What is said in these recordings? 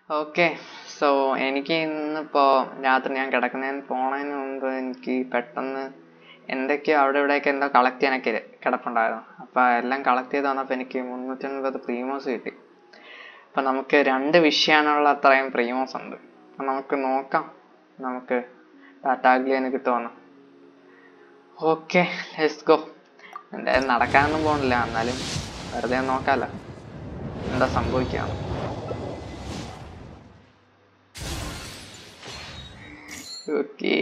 Okay so എനിക്ക് ഇന്നിപ്പോൾ രാത്രി ഞാൻ കിടക്കുന്നതിന് പോണതിന് മുമ്പ് എനിക്ക് പെട്ടെന്ന് എന്തൊക്കെയോ അവിടെ ഇവിടെയൊക്കെ എന്തോ കളക്ട് ചെയ്യാനൊക്കെ കിടപ്പുണ്ടായിരുന്നു അപ്പോൾ എല്ലാം കളക്ട് ചെയ്ത് വന്നപ്പോൾ എനിക്ക് മുന്നൂറ്റൻപത് പ്രീമോസ് കിട്ടി അപ്പം നമുക്ക് രണ്ട് വിഷയാനുള്ള അത്രയും പ്രീമോസ് ഉണ്ട് അപ്പം നമുക്ക് നോക്കാം നമുക്ക് ടാറ്റാഗ്ലിയന് കിട്ടുമെന്ന് ഓക്കെ ലെറ്റ്സ് ഗോ എന്തായാലും നടക്കാനൊന്നും പോകണില്ല എന്നാലും വെറുതെ നോക്കാമല്ലോ എന്താ സംഭവിക്കുക ഓക്കെ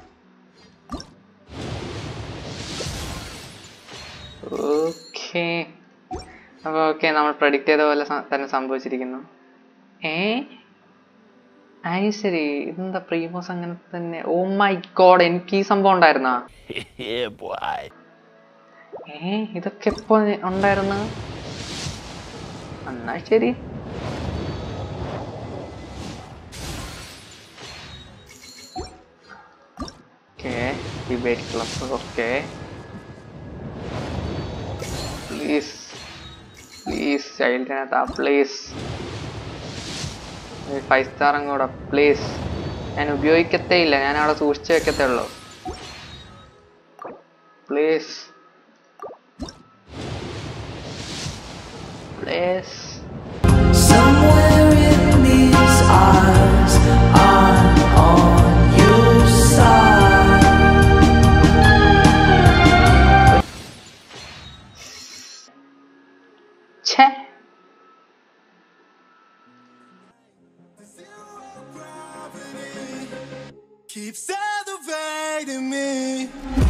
ഓക്കെ അപ്പോൾ ഓക്കെ നമ്മൾ പ്രഡിക്റ്റ് ചെയ്ത പോലെ സ- തന്നെ സംഭവിച്ചിരിക്കുന്നു ഏ അത് ശരി ഇതെന്താ പ്രീമോസ് അങ്ങനെ തന്നെ ഓ മൈ ഗോഡ് എനിക്ക് ഈ സംഭവം ഉണ്ടായിരുന്നാ yeah, boy. ഏ ഇതൊക്കെ എപ്പോ ഉണ്ടായിരുന്നു എന്നാ ശരി okay debate club okay please please ചൈൽഡിനകത്ത് ആ പ്ലീസ് ഫൈവ് സ്റ്റാറും കൂടെ പ്ലീസ് ഞാൻ ഉപയോഗിക്കത്തേ ഇല്ല ഞാൻ അവിടെ സൂക്ഷിച്ച് വെക്കത്തേ ഉള്ളൂ please please Somewhere in these eyes, I'm on your side. ഛേ Keeps elevating me.